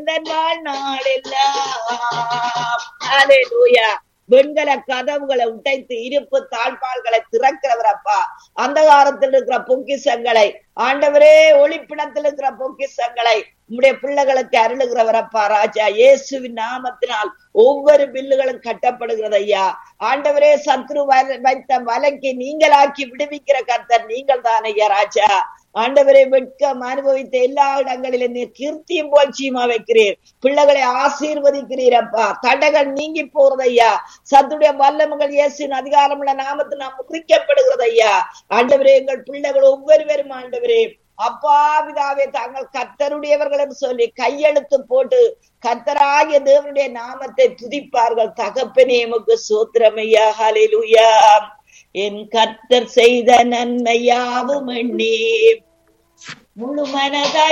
எந்த வாழ்நாள் எல்லாம் ஹalleluya வெண்கல கதவுகளை உடைத்து இருப்பு தாழ்பால்களை திறக்கிறவர் அப்பா அந்தகாரத்தில் இருக்கிற பொக்கிசங்களை ஆண்டவரே ஒளிப்பிடத்தில் இருக்கிற பொக்கிசங்களை உம்முடைய பிள்ளைகளுக்கு அருளுகிறவர் அப்பா ராஜா இயேசுவின் நாமத்தினால் ஒவ்வொரு பில்லுகளும் கட்டப்படுகிறது ஐயா ஆண்டவரே சத்ரு வல- வைத்த வலைக்கு நீங்களாக்கி விடுவிக்கிற கர்த்தர் நீங்கள் தான் ஐயா ராஜா ஆண்டவரை வெட்கம் அனுபவித்த எல்லா இடங்களிலும் நீர் கீர்த்தியும் போல்ச்சியுமா வைக்கிறீர் பிள்ளைகளை ஆசீர்வதிக்கிறீர் அப்பா தடைகள் நீங்கி போறது ஐயா சத்துடைய வல்லமகள் இயேசின் அதிகாரமுள்ள நாமத்தில் நாம் முறிக்கப்படுகிறது ஐயா ஆண்டவரே எங்கள் பிள்ளைகள் ஒவ்வொருவரும் ஆண்டவரே அப்பா பிதாவே தாங்கள் கர்த்தருடையவர்கள் என்று சொல்லி கையெழுத்து போட்டு கர்த்தராகிய தேவனுடைய நாமத்தை துதிப்பார்கள் தகப்பனே எமக்கு சோத்திரமையா ஹalleluya என் கர்த்தர் செய்த நன்மையாவும் எண்ணி முழு மனதாய்